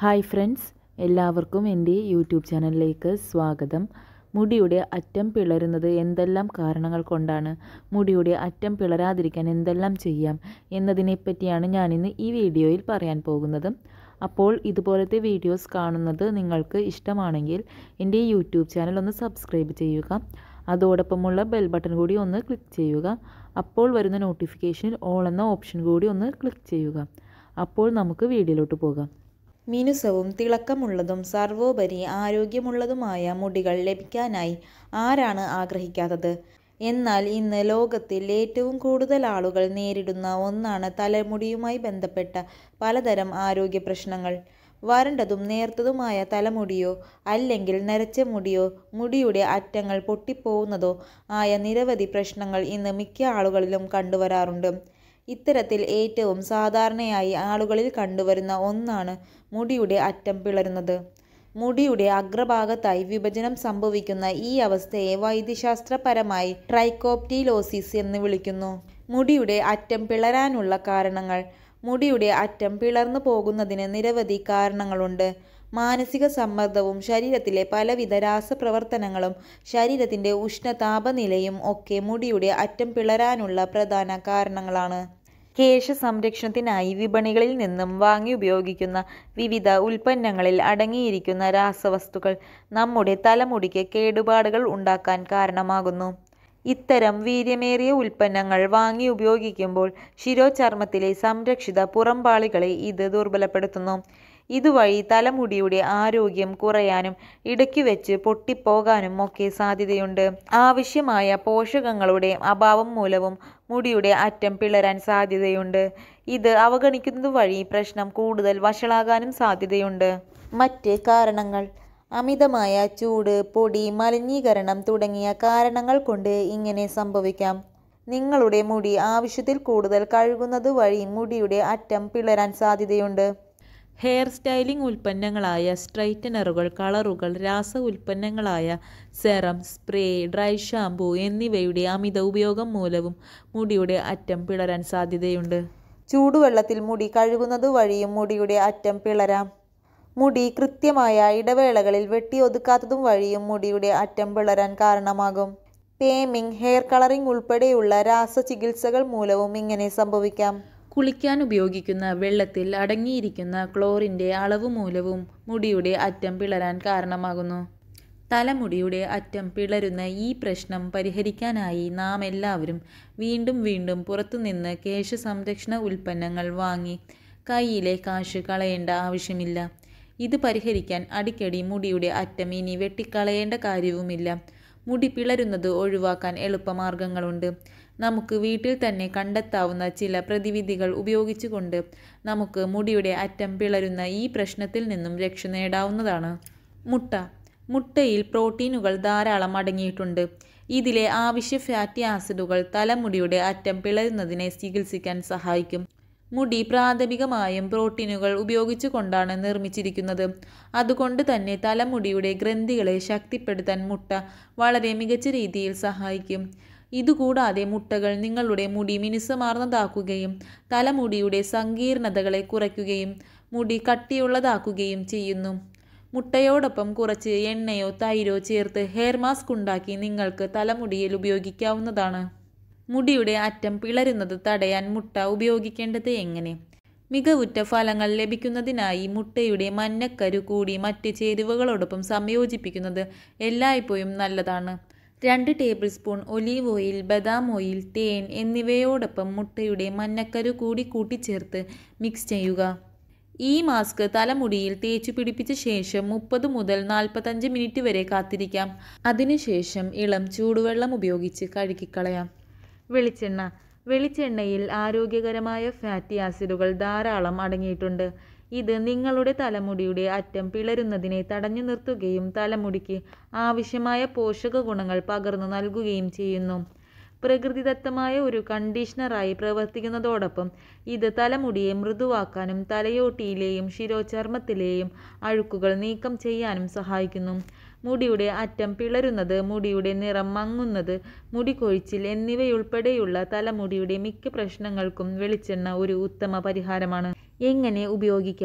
hi friends എല്ലാവർക്കും എൻ്റെ YouTube ചാനലിലേക്ക് സ്വാഗതം മുടിയുടെ അറ്റം പിളരുന്നത് എന്തെല്ലാം കാരണങ്ങൾ കൊണ്ടാണ് മുടിയുടെ അറ്റം പിളരാതിരിക്കാൻ എന്തെല്ലാം ചെയ്യാം എന്നതിനെപ്പറ്റിയാണ് ഞാനിന്ന് ഈ വീഡിയോയിൽ പറയാൻ പോകുന്നത് അപ്പോൾ ഇതുപോലത്തെ വീഡിയോസ് കാണുന്നത് നിങ്ങൾക്ക് ഇഷ്ടമാണെങ്കിൽ എൻ്റെ യൂട്യൂബ് ചാനൽ ഒന്ന് സബ്സ്ക്രൈബ് ചെയ്യുക അതോടൊപ്പമുള്ള ബെൽ ബട്ടൺ കൂടി ഒന്ന് ക്ലിക്ക് ചെയ്യുക അപ്പോൾ വരുന്ന നോട്ടിഫിക്കേഷൻ ഓൾ എന്ന ഓപ്ഷൻ കൂടി ഒന്ന് ക്ലിക്ക് ചെയ്യുക അപ്പോൾ നമുക്ക് വീഡിയോയിലോട്ട് പോകാം മിനുസവും തിളക്കമുള്ളതും സർവോപരി ആരോഗ്യമുള്ളതുമായ മുടികൾ ലഭിക്കാനായി ആരാണ് ആഗ്രഹിക്കാത്തത് എന്നാൽ ഇന്ന് ലോകത്തിൽ ഏറ്റവും കൂടുതൽ ആളുകൾ നേരിടുന്ന ഒന്നാണ് തലമുടിയുമായി ബന്ധപ്പെട്ട പലതരം ആരോഗ്യ പ്രശ്നങ്ങൾ വരണ്ടതും നേർത്തതുമായ തലമുടിയോ അല്ലെങ്കിൽ നരച്ച മുടിയോ മുടിയുടെ അറ്റങ്ങൾ പൊട്ടിപ്പോകുന്നതോ ആയ നിരവധി പ്രശ്നങ്ങൾ ഇന്ന് മിക്ക ആളുകളിലും കണ്ടുവരാറുണ്ട് ഇത്തരത്തിൽ ഏറ്റവും സാധാരണയായി ആളുകളിൽ കണ്ടുവരുന്ന ഒന്നാണ് മുടിയുടെ അറ്റം പിളരുന്നത് മുടിയുടെ അഗ്രഭാഗത്തായി വിഭജനം സംഭവിക്കുന്ന ഈ അവസ്ഥയെ വൈദ്യശാസ്ത്രപരമായി ട്രൈക്കോപ്റ്റിലോസിസ് എന്ന് വിളിക്കുന്നു മുടിയുടെ അറ്റം പിളരാനുള്ള കാരണങ്ങൾ മുടിയുടെ അറ്റം പിളർന്നു പോകുന്നതിന് നിരവധി കാരണങ്ങളുണ്ട് മാനസിക സമ്മർദ്ദവും ശരീരത്തിലെ പലവിധ രാസപ്രവർത്തനങ്ങളും ശരീരത്തിൻ്റെ ഉഷ്ണതാപനിലയും ഒക്കെ മുടിയുടെ അറ്റം പിളരാനുള്ള പ്രധാന കാരണങ്ങളാണ് കേശ സംരക്ഷണത്തിനായി വിപണികളിൽ നിന്നും വാങ്ങി ഉപയോഗിക്കുന്ന വിവിധ ഉൽപ്പന്നങ്ങളിൽ അടങ്ങിയിരിക്കുന്ന രാസവസ്തുക്കൾ നമ്മുടെ തലമുടിക്ക് കേടുപാടുകൾ ഉണ്ടാക്കാൻ കാരണമാകുന്നു ഇത്തരം വീര്യമേറിയ ഉൽപ്പന്നങ്ങൾ വാങ്ങി ഉപയോഗിക്കുമ്പോൾ ശിരോചർമ്മത്തിലെ സംരക്ഷിത പുറംപാളികളെ ഇത് ദുർബലപ്പെടുത്തുന്നു ഇതുവഴി തലമുടിയുടെ ആരോഗ്യം കുറയാനും ഇടയ്ക്ക് വെച്ച് പൊട്ടിപ്പോകാനും ഒക്കെ സാധ്യതയുണ്ട് ആവശ്യമായ പോഷകങ്ങളുടെ അഭാവം മൂലവും മുടിയുടെ അറ്റം പിളരാൻ സാധ്യതയുണ്ട് ഇത് അവഗണിക്കുന്നത് വഴി പ്രശ്നം കൂടുതൽ വഷളാകാനും സാധ്യതയുണ്ട് മറ്റ് കാരണങ്ങൾ അമിതമായ ചൂട് പൊടി മലിനീകരണം തുടങ്ങിയ കാരണങ്ങൾ കൊണ്ട് ഇങ്ങനെ സംഭവിക്കാം നിങ്ങളുടെ മുടി ആവശ്യത്തിൽ കൂടുതൽ കഴുകുന്നത് വഴി മുടിയുടെ അറ്റം പിളരാൻ സാധ്യതയുണ്ട് ഹെയർ സ്റ്റൈലിംഗ് ഉൽപ്പന്നങ്ങളായ സ്ട്രൈറ്റനറുകൾ കളറുകൾ രാസ ഉൽപ്പന്നങ്ങളായ സെറം സ്പ്രേ ഡ്രൈ ഷാംപൂ എന്നിവയുടെ അമിത ഉപയോഗം മൂലവും മുടിയുടെ അറ്റം പിളരാൻ സാധ്യതയുണ്ട് ചൂടുവെള്ളത്തിൽ മുടി കഴുകുന്നത് വഴിയും മുടിയുടെ അറ്റം പിളരാം മുടി കൃത്യമായ ഇടവേളകളിൽ വെട്ടിയൊതുക്കാത്തതും വഴിയും മുടിയുടെ അറ്റം പിളരാൻ കാരണമാകും പേമിംഗ് ഹെയർ കളറിംഗ് ഉൾപ്പെടെയുള്ള രാസചികിത്സകൾ മൂലവും ഇങ്ങനെ സംഭവിക്കാം കുളിക്കാൻ ഉപയോഗിക്കുന്ന വെള്ളത്തിൽ അടങ്ങിയിരിക്കുന്ന ക്ലോറിൻ്റെ അളവ് മൂലവും മുടിയുടെ അറ്റം പിളരാൻ കാരണമാകുന്നു തലമുടിയുടെ അറ്റം പിളരുന്ന ഈ പ്രശ്നം പരിഹരിക്കാനായി നാം എല്ലാവരും വീണ്ടും വീണ്ടും പുറത്തുനിന്ന് കേശ സംരക്ഷണ ഉൽപ്പന്നങ്ങൾ വാങ്ങി കയ്യിലെ കാശ് കളയേണ്ട ആവശ്യമില്ല ഇത് പരിഹരിക്കാൻ അടിക്കടി മുടിയുടെ അറ്റം ഇനി വെട്ടിക്കളയേണ്ട കാര്യവുമില്ല മുടി പിളരുന്നത് ഒഴിവാക്കാൻ എളുപ്പമാർഗങ്ങളുണ്ട് നമുക്ക് വീട്ടിൽ തന്നെ കണ്ടെത്താവുന്ന ചില പ്രതിവിധികൾ ഉപയോഗിച്ചുകൊണ്ട് നമുക്ക് മുടിയുടെ അറ്റം പിളരുന്ന ഈ പ്രശ്നത്തിൽ നിന്നും രക്ഷ നേടാവുന്നതാണ് മുട്ട മുട്ടയിൽ പ്രോട്ടീനുകൾ ധാരാളം അടങ്ങിയിട്ടുണ്ട് ഇതിലെ ആവശ്യ ഫാറ്റി ആസിഡുകൾ തലമുടിയുടെ അറ്റം പിളരുന്നതിനെ ചികിത്സിക്കാൻ സഹായിക്കും മുടി പ്രാഥമികമായും പ്രോട്ടീനുകൾ ഉപയോഗിച്ചുകൊണ്ടാണ് നിർമ്മിച്ചിരിക്കുന്നത് അതുകൊണ്ട് തന്നെ തലമുടിയുടെ ഗ്രന്ഥികളെ ശക്തിപ്പെടുത്താൻ മുട്ട വളരെ മികച്ച രീതിയിൽ സഹായിക്കും ഇതുകൂടാതെ മുട്ടകൾ നിങ്ങളുടെ മുടി മിനുസമാർന്നതാക്കുകയും തലമുടിയുടെ സങ്കീർണതകളെ കുറയ്ക്കുകയും മുടി കട്ടിയുള്ളതാക്കുകയും ചെയ്യുന്നു മുട്ടയോടൊപ്പം കുറച്ച് എണ്ണയോ തൈരോ ചേർത്ത് ഹെയർ മാസ്ക് ഉണ്ടാക്കി നിങ്ങൾക്ക് തലമുടിയിൽ ഉപയോഗിക്കാവുന്നതാണ് മുടിയുടെ അറ്റം പിളരുന്നത് തടയാൻ മുട്ട ഉപയോഗിക്കേണ്ടത് എങ്ങനെ മികവുറ്റ ഫലങ്ങൾ ലഭിക്കുന്നതിനായി മുട്ടയുടെ മഞ്ഞക്കരു കൂടി മറ്റ് ചേരുവകളോടൊപ്പം സംയോജിപ്പിക്കുന്നത് എല്ലായ്പ്പോഴും നല്ലതാണ് രണ്ട് ടേബിൾ സ്പൂൺ ഒലീവ് ഓയിൽ ബദാം ഓയിൽ തേൻ എന്നിവയോടൊപ്പം മുട്ടയുടെ മഞ്ഞക്കരു കൂടി കൂട്ടിച്ചേർത്ത് മിക്സ് ചെയ്യുക ഈ മാസ്ക് തലമുടിയിൽ തേച്ചു പിടിപ്പിച്ച ശേഷം മുപ്പത് മുതൽ നാൽപ്പത്തഞ്ച് മിനിറ്റ് വരെ കാത്തിരിക്കാം അതിനുശേഷം ഇളം ചൂടുവെള്ളം ഉപയോഗിച്ച് കഴുകിക്കളയാം വെളിച്ചെണ്ണ വെളിച്ചെണ്ണയിൽ ആരോഗ്യകരമായ ഫാറ്റി ആസിഡുകൾ ധാരാളം അടങ്ങിയിട്ടുണ്ട് ഇത് നിങ്ങളുടെ തലമുടിയുടെ അറ്റം പിളരുന്നതിനെ തടഞ്ഞു നിർത്തുകയും തലമുടിക്ക് ആവശ്യമായ പോഷക ഗുണങ്ങൾ പകർന്നു നൽകുകയും ചെയ്യുന്നു പ്രകൃതിദത്തമായ ഒരു കണ്ടീഷണറായി പ്രവർത്തിക്കുന്നതോടൊപ്പം ഇത് തലമുടിയെ മൃദുവാക്കാനും തലയോട്ടിയിലെയും ശിരോചർമ്മത്തിലെയും അഴുക്കുകൾ നീക്കം ചെയ്യാനും സഹായിക്കുന്നു മുടിയുടെ അറ്റം പിളരുന്നത് മുടിയുടെ നിറം മങ്ങുന്നത് മുടി കൊഴിച്ചിൽ എന്നിവയുൾപ്പെടെയുള്ള തലമുടിയുടെ മിക്ക പ്രശ്നങ്ങൾക്കും വെളിച്ചെണ്ണ ഒരു ഉത്തമ പരിഹാരമാണ് എങ്ങനെ ഉപയോഗിക്കാം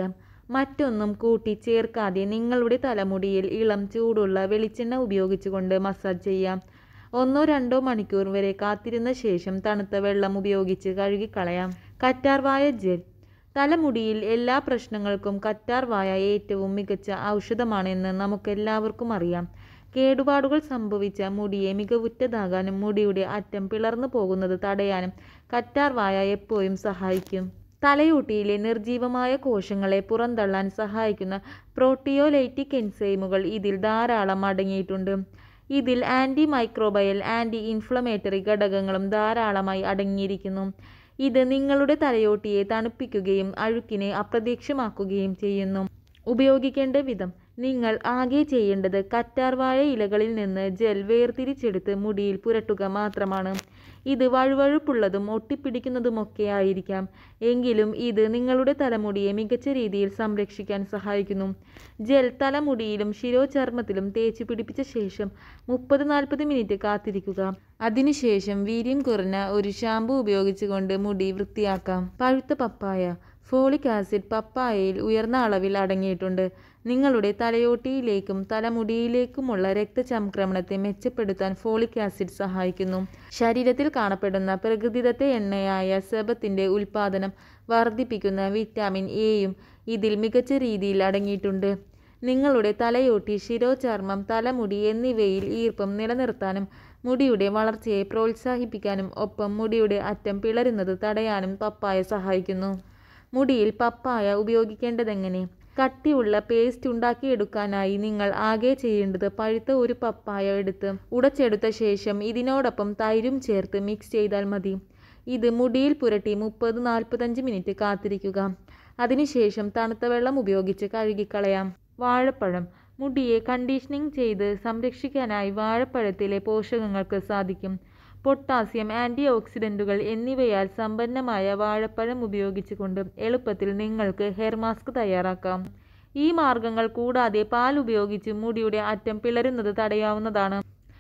മറ്റൊന്നും കൂട്ടിച്ചേർക്കാതെ നിങ്ങളുടെ തലമുടിയിൽ ഇളം ചൂടുള്ള വെളിച്ചെണ്ണ ഉപയോഗിച്ചുകൊണ്ട് മസാജ് ചെയ്യാം ഒന്നോ രണ്ടോ മണിക്കൂർ വരെ കാത്തിരുന്ന ശേഷം തണുത്ത വെള്ളം ഉപയോഗിച്ച് കഴുകിക്കളയാം കറ്റാർവായ ജെൽ തലമുടിയിൽ എല്ലാ പ്രശ്നങ്ങൾക്കും കറ്റാർവായ ഏറ്റവും മികച്ച ഔഷധമാണെന്ന് നമുക്കെല്ലാവർക്കും അറിയാം കേടുപാടുകൾ സംഭവിച്ച മുടിയെ മികവുറ്റതാകാനും മുടിയുടെ അറ്റം പിളർന്നു പോകുന്നത് തടയാനും കറ്റാർവായ എപ്പോഴും സഹായിക്കും തലയോട്ടിയിലെ നിർജീവമായ കോശങ്ങളെ പുറന്തള്ളാൻ സഹായിക്കുന്ന പ്രോട്ടിയോലൈറ്റിക് എൻസൈമുകൾ ഇതിൽ ധാരാളം അടങ്ങിയിട്ടുണ്ട് ഇതിൽ ആൻറ്റി മൈക്രോബയൽ ആൻറ്റി ഇൻഫ്ലമേറ്ററി ഘടകങ്ങളും ധാരാളമായി അടങ്ങിയിരിക്കുന്നു ഇത് നിങ്ങളുടെ തലയോട്ടിയെ തണുപ്പിക്കുകയും അഴുക്കിനെ അപ്രത്യക്ഷമാക്കുകയും ചെയ്യുന്നു ഉപയോഗിക്കേണ്ട വിധം നിങ്ങൾ ആകെ ചെയ്യേണ്ടത് കറ്റാർവാഴ ഇലകളിൽ നിന്ന് ജെൽ വേർതിരിച്ചെടുത്ത് മുടിയിൽ പുരട്ടുക മാത്രമാണ് ഇത് വഴുവഴുപ്പുള്ളതും ഒട്ടിപ്പിടിക്കുന്നതുമൊക്കെ ആയിരിക്കാം എങ്കിലും ഇത് നിങ്ങളുടെ തലമുടിയെ മികച്ച രീതിയിൽ സംരക്ഷിക്കാൻ സഹായിക്കുന്നു ജെൽ തലമുടിയിലും ശിരോചർമ്മത്തിലും തേച്ച് പിടിപ്പിച്ച ശേഷം മുപ്പത് നാൽപ്പത് മിനിറ്റ് കാത്തിരിക്കുക അതിനുശേഷം വീര്യം കുറഞ്ഞ ഒരു ഷാമ്പു ഉപയോഗിച്ചുകൊണ്ട് മുടി വൃത്തിയാക്കാം പഴുത്ത പപ്പായ ഫോളിക് ആസിഡ് പപ്പായയിൽ ഉയർന്ന അളവിൽ അടങ്ങിയിട്ടുണ്ട് നിങ്ങളുടെ തലയോട്ടിയിലേക്കും തലമുടിയിലേക്കുമുള്ള രക്തചംക്രമണത്തെ മെച്ചപ്പെടുത്താൻ ഫോളിക് ആസിഡ് സഹായിക്കുന്നു ശരീരത്തിൽ കാണപ്പെടുന്ന പ്രകൃതിദത്ത എണ്ണയായ സെബത്തിന്റെ ഉൽപ്പാദനം വർദ്ധിപ്പിക്കുന്ന വിറ്റാമിൻ എയും ഇതിൽ മികച്ച രീതിയിൽ അടങ്ങിയിട്ടുണ്ട് നിങ്ങളുടെ തലയോട്ടി ശിരോചർമ്മം തലമുടി എന്നിവയിൽ ഈർപ്പം നിലനിർത്താനും മുടിയുടെ വളർച്ചയെ പ്രോത്സാഹിപ്പിക്കാനും ഒപ്പം മുടിയുടെ അറ്റം പിളരുന്നത് തടയാനും പപ്പായ സഹായിക്കുന്നു മുടിയിൽ പപ്പായ ഉപയോഗിക്കേണ്ടതെങ്ങനെ കട്ടിയുള്ള പേസ്റ്റ് ഉണ്ടാക്കിയെടുക്കാനായി നിങ്ങൾ ആകെ ചെയ്യേണ്ടത് പഴുത്ത ഒരു പപ്പായ എടുത്ത് ഉടച്ചെടുത്ത ശേഷം ഇതിനോടൊപ്പം തൈരും ചേർത്ത് മിക്സ് ചെയ്താൽ മതി ഇത് മുടിയിൽ പുരട്ടി മുപ്പത് നാൽപ്പത്തഞ്ച് മിനിറ്റ് കാത്തിരിക്കുക അതിനുശേഷം തണുത്ത വെള്ളം ഉപയോഗിച്ച് കഴുകിക്കളയാം വാഴപ്പഴം മുടിയെ കണ്ടീഷനിങ് ചെയ്ത് സംരക്ഷിക്കാനായി വാഴപ്പഴത്തിലെ പോഷകങ്ങൾക്ക് സാധിക്കും പൊട്ടാസ്യം ആൻറ്റി ഓക്സിഡൻറ്റുകൾ എന്നിവയാൽ സമ്പന്നമായ വാഴപ്പഴം ഉപയോഗിച്ചുകൊണ്ട് എളുപ്പത്തിൽ നിങ്ങൾക്ക് ഹെയർ മാസ്ക് തയ്യാറാക്കാം ഈ മാർഗങ്ങൾ കൂടാതെ പാൽ ഉപയോഗിച്ച് മുടിയുടെ അറ്റം പിളരുന്നത് തടയാവുന്നതാണ്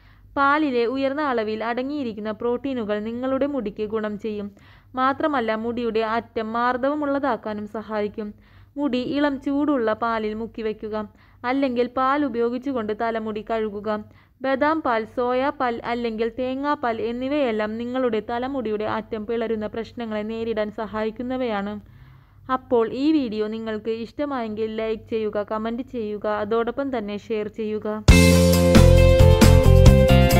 പാലിലെ ഉയർന്ന അളവിൽ അടങ്ങിയിരിക്കുന്ന പ്രോട്ടീനുകൾ നിങ്ങളുടെ മുടിക്ക് ഗുണം ചെയ്യും മാത്രമല്ല മുടിയുടെ അറ്റം മാർദ്ദവമുള്ളതാക്കാനും സഹായിക്കും മുടി ഇളം ചൂടുള്ള പാലിൽ മുക്കി വയ്ക്കുക അല്ലെങ്കിൽ പാൽ ഉപയോഗിച്ചുകൊണ്ട് തലമുടി കഴുകുക ബദാം പാൽ സോയാ പാൽ അല്ലെങ്കിൽ തേങ്ങാപ്പാൽ എന്നിവയെല്ലാം നിങ്ങളുടെ തലമുടിയുടെ അറ്റം പിളരുന്ന പ്രശ്നങ്ങളെ നേരിടാൻ സഹായിക്കുന്നവയാണ് അപ്പോൾ ഈ വീഡിയോ നിങ്ങൾക്ക് ഇഷ്ടമായെങ്കിൽ ലൈക്ക് ചെയ്യുക കമൻറ്റ് ചെയ്യുക അതോടൊപ്പം തന്നെ ഷെയർ ചെയ്യുക